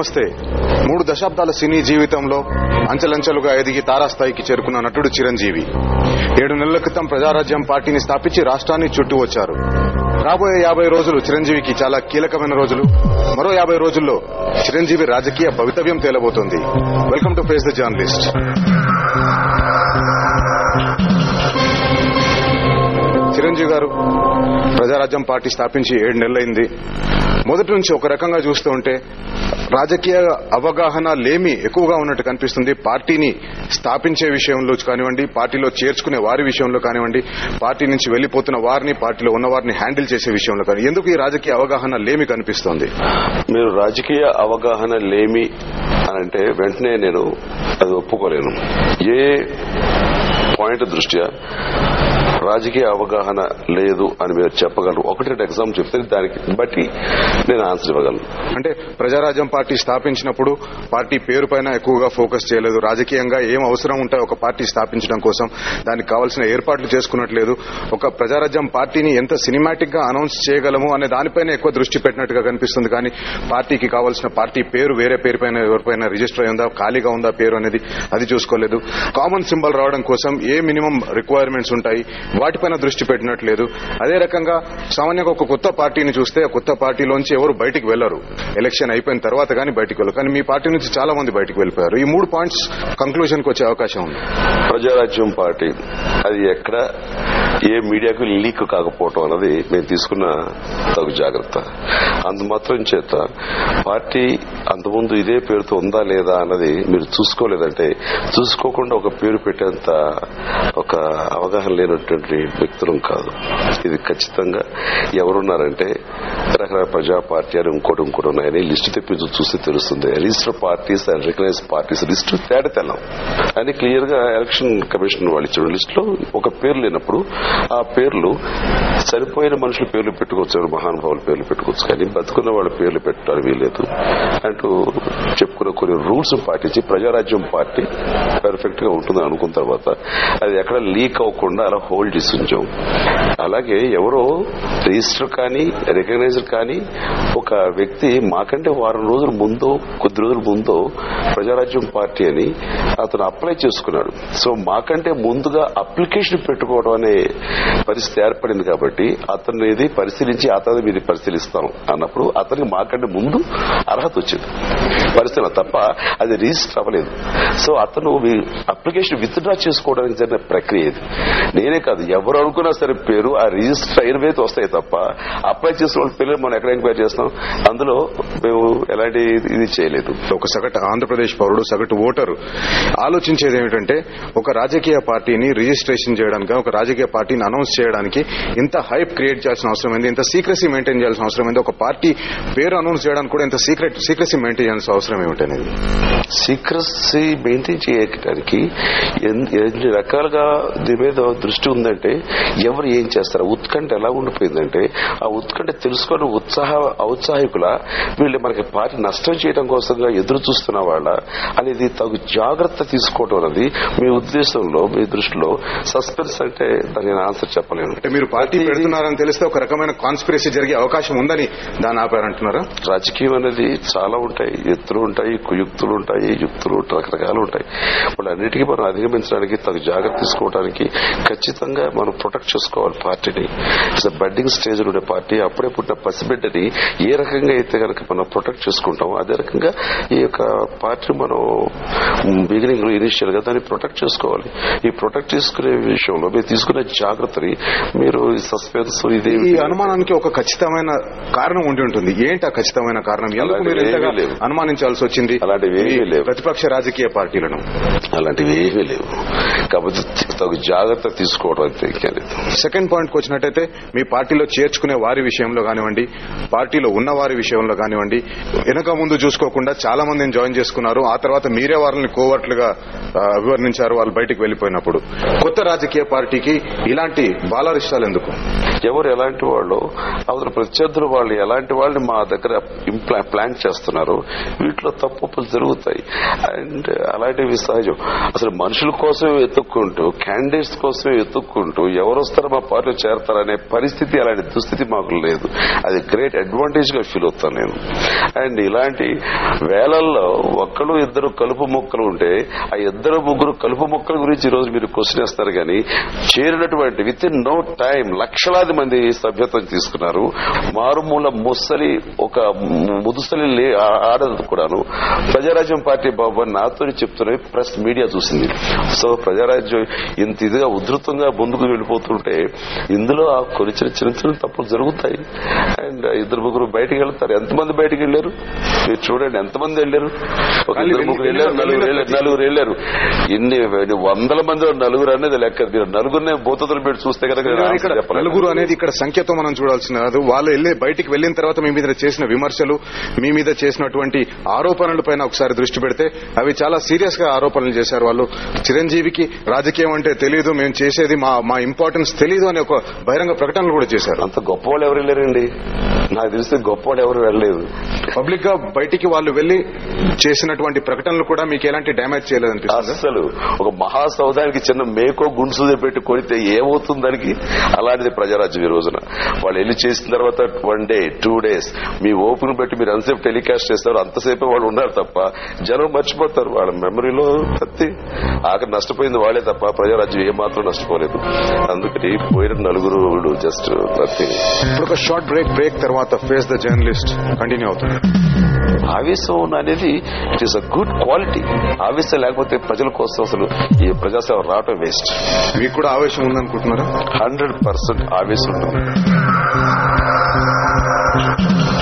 నమస్తే మూడు దశాబ్దాల సినీ జీవితంలో అంచెలంచెలుగా ఎదిగి తారాస్థాయికి చేరుకున్న నటుడు చిరంజీవి ఏడు నెలల క్రితం ప్రజారాజ్యం పార్టీని స్థాపించి రాష్ట్రాన్ని చుట్టూ వచ్చారు రాబోయే యాభై రోజులు చిరంజీవికి చాలా కీలకమైన రోజులు మరో యాభై రోజుల్లో చిరంజీవి రాజకీయ భవితవ్యం తేలబోతోంది welcome to face the journalist Chiranjeevi garu Prajarajyam party స్థాపించి ఏడు నెలలైంది మొదటి నుంచి ఒక రకంగా చూస్తూ ఉంటే రాజకీయ అవగాహన లేమి ఎక్కువగా ఉన్నట్టు కనిపిస్తుంది పార్టీని స్థాపించే విషయంలో కానివ్వండి పార్టీలో చేర్చుకునే వారి విషయంలో కానివ్వండి పార్టీ నుంచి వెళ్లిపోతున్న వారిని పార్టీలో ఉన్న వారిని హ్యాండిల్ చేసే విషయంలో కానీ ఎందుకు ఈ రాజకీయ అవగాహన లేమి కనిపిస్తోంది మీరు రాజకీయ అవగాహన లేమి అని అంటే వెంటనే నేను అది ఒప్పుకోలేను ఏ పాయింట్ దృష్ట్యా రాజకీయ అవగాహన లేదు అని మీరు చెప్పగలరు ఒకటి రెండు ఎగ్జామ్ చెప్తే దానికి బట్టి నేను ఆన్సర్ ఇవ్వగలను అంటే ప్రజారాజ్యం పార్టీ స్థాపించినప్పుడు పార్టీ పేరు పైన ఎక్కువగా ఫోకస్ చేయలేదు రాజకీయంగా ఏం అవసరం ఉంటాయో ఒక పార్టీ స్థాపించడం కోసం దానికి కావాల్సిన ఏర్పాట్లు చేసుకున్నట్లేదు ఒక ప్రజారాజ్యం పార్టీని ఎంత సినిమాటిక్ గా అనౌన్స్ చేయగలము అనే దానిపైన ఎక్కువ దృష్టి పెట్టినట్టుగా కనిపిస్తుంది కానీ పార్టీకి కావాల్సిన పార్టీ పేరు వేరే పేరు పైన ఎవరిపైన రిజిస్టర్ అయిందా ఖాళీగా ఉందా పేరు అనేది అది చూసుకోలేదు కామన్ సింబల్ రావడం కోసం ఏ మినిమం రిక్వైర్మెంట్స్ ఉంటాయి వాటిపైన దృష్టి పెట్టినట్లేదు అదే రకంగా సామాన్యంగా ఒక కొత్త పార్టీని చూస్తే ఆ కొత్త పార్టీలోంచి ఎవరు బయటికి వెళ్లరు ఎలక్షన్ అయిపోయిన తర్వాత కానీ బయటికి వెళ్ళరు కానీ మీ పార్టీ నుంచి చాలా మంది బయటికి వెళ్ళిపోయారు ఈ మూడు పాయింట్స్ కంక్లూజన్ కి వచ్చే అవకాశం ఉంది ప్రజారాజ్యం పార్టీ అది ఎక్కడ ఏ మీడియాకు లీక్ కాకపోవటం అన్నది మేము తీసుకున్న తగు జాగ్రత్త అంత మాత్రం చేత పార్టీ అంతకుముందు ఇదే పేరుతో ఉందా లేదా అన్నది మీరు చూసుకోలేదంటే చూసుకోకుండా ఒక పేరు పెట్టేంత ఒక అవగాహన లేనటువంటి వ్యక్తులం కాదు ఇది ఖచ్చితంగా ఎవరున్నారంటే రకరకాల ప్రజా పార్టీ అని ఇంకోటి ఇంకోటి ఉన్నాయని లిస్టు తెప్పించి చూస్తే తెలుస్తుంది register parties and recognise parties list తేడా తెల్లం అని క్లియర్ గా ఎలక్షన్ కమిషన్ వాళ్ళు ఇచ్చిన లిస్ట్ లో ఒక పేరు లేనప్పుడు ఆ పేర్లు చనిపోయిన మనుషుల పేర్లు పెట్టుకోవచ్చు మహానుభావుల పేర్లు పెట్టుకోవచ్చు కానీ బతుకున్న వాళ్ళ పేర్లు పెట్టడానికి వీలేదు అంటూ చెప్పుకున్న కొన్ని రూల్స్ పాటించి ప్రజారాజ్యం పార్టీ పర్ఫెక్ట్ గా ఉంటుందని అనుకున్న తర్వాత అది ఎక్కడ లీక్ అవ్వకుండా అలా హోల్డ్ చేసి ఉంచాం అలాగే ఎవరో రిజిస్టర్ కానీ రికగ్నైజర్ కానీ ఒక వ్యక్తి మాకంటే వారం రోజుల ముందో కొద్ది రోజుల ముందో ప్రజారాజ్యం పార్టీ అని అతను అప్లై చేసుకున్నాడు సో మాకంటే ముందుగా అప్లికేషన్ పెట్టుకోవడం అనే పరిస్థితి ఏర్పడింది కాబట్టి అతను ఇది పరిశీలించి అతను మీది పరిశీలిస్తాం అన్నప్పుడు అతనికి మాకంటే ముందు అర్హత వచ్చింది పరిస్థితి తప్ప అది రిజిస్టర్ అవ్వలేదు సో అతను అప్లికేషన్ విత్డ్రా చేసుకోవడానికి జరిగిన ప్రక్రియ ఇది నేనే కాదు ఎవరు అనుకున్నా సరే పేరు ఆ రిజిస్టర్ అయిన మీద వస్తాయి తప్ప అప్లై చేసిన వాళ్ళ పిల్లలు మనం ఎక్కడ ఎంక్వైరీ చేస్తాం అందులో మేము ఎలాంటి ఇది చేయలేదు ఒక సగటు ఆంధ్రప్రదేశ్ పౌరుడు సగటు ఓటరు ఆలోచించేది ఏమిటంటే ఒక రాజకీయ పార్టీని రిజిస్ట్రేషన్ చేయడానికి ఒక రాజకీయ పార్టీని అనౌన్స్ చేయడానికి ఇంత హైప్ క్రియేట్ చేయాల్సిన అవసరం ఏంది ఇంత సీక్రసీ మెయింటైన్ చేయాల్సిన అవసరం ఏంది ఒక పార్టీ పేరు అనౌన్స్ చేయడానికి కూడా ఇంత సీక్రెట్ సీక్రసీ మెయింటైన్ చేయాల్సిన అవసరం ఏమిటనేది సీక్రసీ మెయింటైన్ చేయడానికి ఎన్- ఎన్ని రకాలుగా దీని మీద దృష్టి ఉందంటే ఎవరు ఏం చేస్తారు ఉత్కంఠ ఎలా ఉండిపోయిందంటే ఆ ఉత్కంఠ తెలుసుకొని ఉత్సాహ ఔత్సాహికుల వీళ్ళు మనకి పార్టీ నష్టం చేయడం కోసంగా ఎదురు చూస్తున్న వాళ్ళ అనేది తగు జాగ్రత్త తీసుకోవడం అనేది మీ ఉద్దేశంలో మీ దృష్టిలో సస్పెన్స్ అంటే దాని నేను ఆన్సర్ చెప్పలేను అంటే మీరు పార్టీ పెడుతున్నారని తెలిస్తే ఒక రకమైన కాన్స్పిరసీ జరిగే అవకాశం ఉందని దాన్ని ఆపారంటున్నారా రాజకీయం అనేది చాలా ఉంటాయి ఎత్తులు ఉంటాయి కుయుక్తులు ఉంటాయి యుక్తులు ఉంటాయి, రకరకాలు ఉంటాయి వాళ్ళన్నిటికీ మనం అధిగమించడానికి తగు జాగ్రత్త తీసుకోవడానికి ఖచ్చితంగా మనం ప్రొటెక్ట్ చేసుకోవాలి పార్టీని ఇట్స్ బడ్డింగ్ స్టేజ్ ఉండే పార్టీ అప్పుడే పుట్టిన పసిబిడ్డని ఏ రకంగా అయితే కనుక మనం ప్రొటెక్ట్ చేసుకుంటామో అదే రకంగా ఈ యొక్క పార్టీని మనం బిగినింగ్ లో ఇనిషియల్ గా దాన్ని ప్రొటెక్ట్ చేసుకోవాలి ఈ ప్రొటెక్ట్ చేసుకునే విషయంలో మీరు తీసుకునే జాగ్రత్తని మీరు సస్పెన్స్ ఇది ఈ అనుమానానికి ఒక ఖచ్చితమైన కారణం ఉండి ఉంటుంది ఏంటి ఆ ఖచ్చితమైన కారణం ఎందుకు మీరు అలాంటివి ఇంతగా ఏమీ లేవు. అనుమానించాల్సి వచ్చింది అలాంటివి ఏమీ ఈ లేవు. ప్రతిపక్ష రాజకీయ పార్టీలను అలాంటివి ఏమీ లేవు కాబట్టి తగు జాగ్రత్త తీసుకోవడం అంతే ఇంకేం లేదు సెకండ్ పాయింట్ కి వచ్చినట్టయితే మీ పార్టీలో చేర్చుకునే వారి విషయంలో కానివ్వండి పార్టీలో ఉన్న వారి విషయంలో కానివ్వండి వెనక ముందు చూసుకోకుండా చాలా మందిని జాయిన్ చేసుకున్నారు ఆ తర్వాత మీరే వారిని కోవర్ట్లుగా ఆ, అభివర్ణించారు వాళ్ళు బయటికి వెళ్లిపోయినప్పుడు కొత్త రాజకీయ పార్టీకి ఇలాంటి బాలారిష్టాలు ఎందుకు ఎవరు ఎలాంటి వాళ్ళు అవతల ప్రత్యర్థులు వాళ్ళు ఎలాంటి వాళ్ళని మా దగ్గర ఇంప్లా ప్లాన్ చేస్తున్నారు వీటిలో తప్పులు జరుగుతాయి అండ్ అలాంటివి సహజం అసలు మనుషుల కోసం ఎత్తుక్కుంటూ క్యాండిడేట్స్ కోసమే ఎత్తుక్కుంటూ ఎవరు వస్తారో మా పార్టీలో చేరతారనే పరిస్థితి అలాంటి దుస్థితి మాకు లేదు అది గ్రేట్ అడ్వాంటేజ్ గా ఫీల్ అవుతాను నేను అండ్ ఇలాంటి వేలల్లో ఒక్కడు ఇద్దరు కలుపు మొక్కలు ఉంటే ఆ ఇద్దరు ముగ్గురు కలుపు మొక్కల గురించి ఈ రోజు మీరు క్వశ్చన్ వేస్తారు కానీ చేరినటువంటి విత్ ఇన్ నో టైం లక్షలాది మంది సభ్యత్వం తీసుకున్నారు మారుమూల ముసలి ఒక ముదుసలి లే- ఆ- ఆడదు కూడాను ప్రజారాజ్యం పార్టీ బాబు అని నాతో చెప్తున్నవి ప్రెస్ మీడియా చూసింది సో ప్రజారాజ్యం ఇంత ఇదిగా ఉధృతంగా ముందుకు వెళ్ళిపోతుంటే ఇందులో ఆ కొన్ని చిన్న చిన్న చిన్న తప్పులు జరుగుతాయి అండ్ ఇద్దరు ముగ్గురు బయటికి వెళ్తారు ఎంతమంది బయటికి వెళ్ళారు మీరు చూడండి ఎంతమంది వెళ్ళారు ఒక కానీ ఇద్దరు ముగ్గురు వెళ్ళారు నలుగురు వెళ్ళారు నలుగురు వెళ్ళారు ఎన్ని ఎన్ని వందల మంది నలుగురు అనేది లెక్క మీరు నలుగురినే బోతలు పెట్టి చూస్తే కనుక నేను ఇక్కడ ఆన్సర్ చెప్పలేను. నలుగురు అనేది ఇక్కడ సంఖ్యతో మనం చూడాల్సిన కాదు వాళ్ళు వెళ్ళి బయటికి వెళ్ళిన తర్వాత మీ మీద చేసిన విమర్శలు మీ మీద చేసినటువంటి ఆరోపణల పైన ఒకసారి దృష్టి పెడితే అవి చాలా సీరియస్ గా ఆరోపణలు చేశారు వాళ్ళు చిరంజీవికి రాజకీయం అంటే తెలియదు మేము చేసేది మా మా ఇంపార్టెన్స్ తెలియదు అనే ఒక బహిరంగ ప్రకటనలు కూడా చేశారు అంత గొప్పవాళ్ళు ఎవరు వెళ్ళారండి నాకు తెలిస్తే గొప్పవాళ్ళు ఎవరు వెళ్ళలేదు పబ్లిక్ గా బయటికి వాళ్ళు వెళ్లి చేసినటువంటి ప్రకటనలు కూడా మీకు ఎలాంటి డ్యామేజ్ చేయలేదనిపిస్తుంది అస్సలు ఒక మహాసౌధానికి చిన్న మేకో గుండ్సుదే పెట్టి కొడితే ఏమవుతుంది దానికి అలాంటిది ప్రజారాజ్యం ఈ రోజున వాళ్ళు వెళ్ళి చేసిన తర్వాత వన్ డే టూ డేస్ మీ ఓపెన్ పెట్టి మీరు ఎంతసేపు టెలికాస్ట్ చేస్తారు అంతసేపు వాళ్ళు ఉన్నారు తప్ప జనం మర్చిపోతారు వాళ్ళ మెమరీలో కత్తి ఆఖరి నష్టపోయింది వాళ్ళే తప్ప ప్రజారాజ్యం ఏమాత్రం నష్టపోలేదు అందుకని పోయిన నలుగురు జస్ట్ నథింగ్ ఇప్పుడు ఒక షార్ట్ బ్రేక్ బ్రేక్ తర్వాత ఫేస్ ద జర్నలిస్ట్ కంటిన్యూ అవుతుంది ఆవేశం అనేది it is a good quality ఆవేశం లేకపోతే ప్రజల కోసం అసలు ఈ ప్రజాసేవ రావటం వేస్ట్ మీకు కూడా ఆవేశం ఉందనుకుంటున్నారా హండ్రెడ్ పర్సెంట్ ఆవేశం ఉంటుంది